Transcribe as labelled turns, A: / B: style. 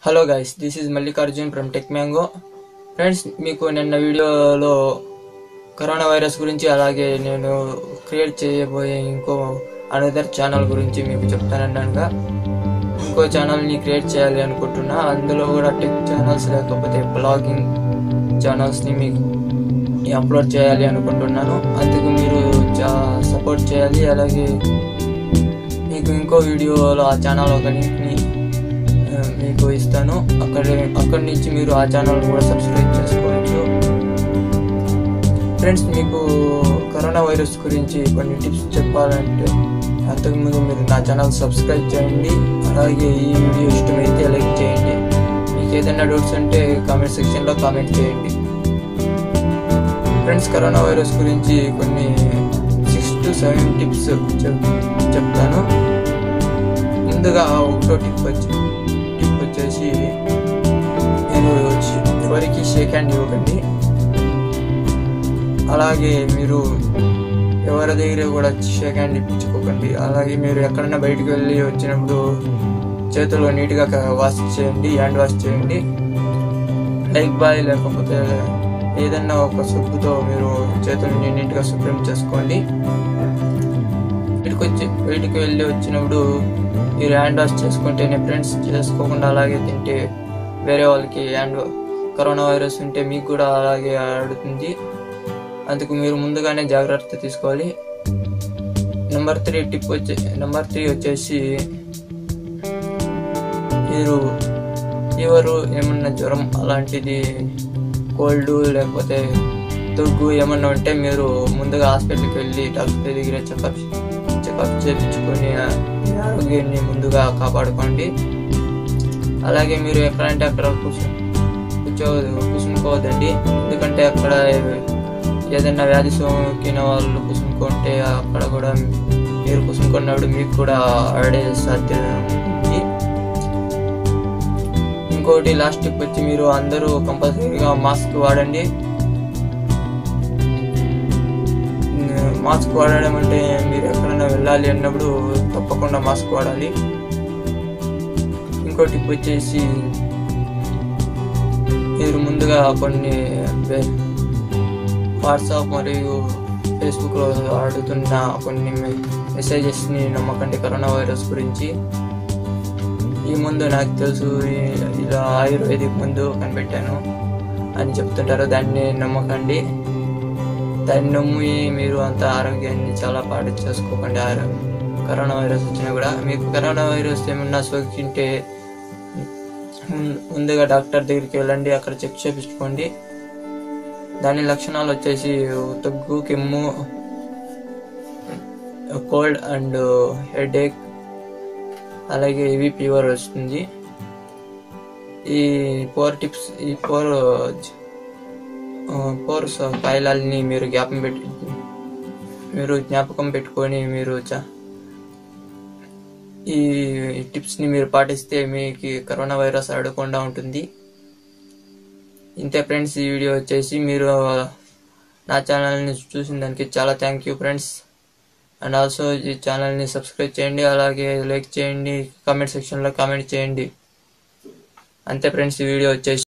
A: hello guys this is Mallikarjun from tech mango friends మీకు నిన్న వీడియోలో కరోనా వైరస్ గురించి అలాగే నేను క్రియేట్ చేయబోయే ఇంకో అనదర్ ఛానల్ గురించి మీకు చెప్తానన్నానుగా ఇంకో ఛానల్ని క్రియేట్ చేయాలి అనుకుంటున్నా అందులో కూడా టెక్ ఛానల్స్ లేకపోతే బ్లాగింగ్ ఛానల్స్ని మీకు అప్లోడ్ చేయాలి అనుకుంటున్నాను అందుకు మీరు సపోర్ట్ చేయాలి అలాగే మీకు ఇంకో వీడియోలో ఆ ఛానల్ ఒక లింక్ని ఆ, మీకు ఇస్తాను అక్కడ అక్కడి నుంచి మీరు ఆ ఛానల్ కూడా సబ్స్క్రైబ్ చేసుకోవచ్చు ఫ్రెండ్స్ మీకు కరోనా వైరస్ గురించి కొన్ని టిప్స్ చెప్పాలంటే అంతకుముందు మీరు నా ఛానల్ సబ్స్క్రైబ్ చేయండి అలాగే ఈ వీడియో ఇష్టమైతే లైక్ చేయండి మీకు ఏదైనా డౌట్స్ ఉంటే కామెంట్ సెక్షన్లో కామెంట్ చేయండి ఫ్రెండ్స్ కరోనా వైరస్ గురించి కొన్ని సిక్స్ టు సెవెన్ టిప్స్ చెప్తాను ముందుగా ఒకటో టిప్ వచ్చి టిప్ వచ్చేసి మీరు ఎవరికి షేక్ హ్యాండ్ ఇవ్వకండి అలాగే మీరు ఎవరి దగ్గర కూడా షేక్ హ్యాండ్ ఇప్పించుకోకండి అలాగే మీరు ఎక్కడైనా బయటికి వెళ్ళి వచ్చినప్పుడు చేతులు నీట్గా వాష్ చేయండి హ్యాండ్ వాష్ చేయండి లైక్ బాయ్ లేకపోతే ఏదన్నా ఒక సబ్బుతో మీరు చేతులని నీట్గా శుభ్రం చేసుకోండి బయటకు వచ్చి బయటికి వెళ్ళి వచ్చినప్పుడు మీరు హ్యాండ్ వాష్ చేసుకుంటేనే ఫ్రెండ్స్ చేసుకోకుండా అలాగే తింటే వేరే వాళ్ళకి హ్యాండ్ కరోనా వైరస్ ఉంటే మీకు కూడా అలాగే ఆడుతుంది అందుకు మీరు ముందుగానే జాగ్రత్త తీసుకోవాలి నెంబర్ త్రీ టిప్ వచ్చే నెంబర్ త్రీ వచ్చేసి మీరు ఫీవరు ఏమన్నా జ్వరం అలాంటిది కోల్డ్ లేకపోతే దగ్గు ఏమన్నా ఉంటే మీరు ముందుగా హాస్పిటల్కి వెళ్ళి డాక్టర్ దగ్గర చెకప్ చెకప్ చేయించుకొని ఆ, మీ ఆరోగ్యాన్ని ముందుగా కాపాడుకోండి అలాగే మీరు ఎక్కడంటే అక్కడ కూర్చో కూర్చో కూర్చుకోవద్దండి ఎందుకంటే అక్కడ ఏదైనా వ్యాధి సోకిన వాళ్ళు కూర్చుకుంటే అక్కడ కూడా మీరు కూర్చుకున్నప్పుడు మీకు కూడా ఆడే సాధ్యత ఉంది ఇంకోటి లాస్ట్ టిప్ వచ్చి మీరు అందరూ కంపల్సరీగా మాస్క్ వాడండి మాస్క్ వాడడం అంటే మీరు ఎక్కడైనా వెళ్ళాలి అన్నప్పుడు తప్పకుండా మాస్క్ వాడాలి ఇంకో టిప్ వచ్చేసి మీరు ముందుగా కొన్ని వే- వాట్సాప్ మరియు ఫేస్బుక్లో ఆడుతున్న కొన్ని మె- మెసేజెస్ని నమ్మకండి కరోనా వైరస్ గురించి ఈ ముందు నాకు తెలుసు ఈ- ఇలా ఆయుర్వేదిక్ ముందు కనిపెట్టాను అని చెప్తుంటారు దాన్ని నమ్మకండి దాన్ని నమ్మి మీరు అంత ఆరోగ్యాన్ని చాలా పాడు చేసుకోకండి ఆరో- కరోనా వైరస్ వచ్చినా కూడా మీకు కరోనా వైరస్ ఏమన్నా సోకింటే ముం- ముందుగా డాక్టర్ దగ్గరికి వెళ్ళండి అక్కడ చెక్ చేయించుకోండి దాని లక్షణాలు వచ్చేసి దగ్గు కెమ్ము కోల్డ్ అండ్ హెడ్ ఏక్ అలాగే హెవీ ఫీవర్ వస్తుంది ఈ ఫోర్ టిప్స్ ఈ ఫోర్ ఫోర్ కాయలాల్ని మీరు జ్ఞాపకం పెట్టి మీరు జ్ఞాపకం పెట్టుకొని మీరు చ- ఈ టిప్స్ని మీరు పాటిస్తే మీకు కరోనా వైరస్ ఆడకుండా ఉంటుంది ఇంతే ఫ్రెండ్స్ ఈ వీడియో వచ్చేసి మీరు నా ఛానల్ని చూసిన దానికి చాలా thank you friends and also ఈ ఛానల్ని సబ్స్క్రైబ్ చేయండి అలాగే లైక్ చేయండి కామెంట్ సెక్షన్లో కామెంట్ చేయండి అంతే ఫ్రెండ్స్ ఈ వీడియో వచ్చేసి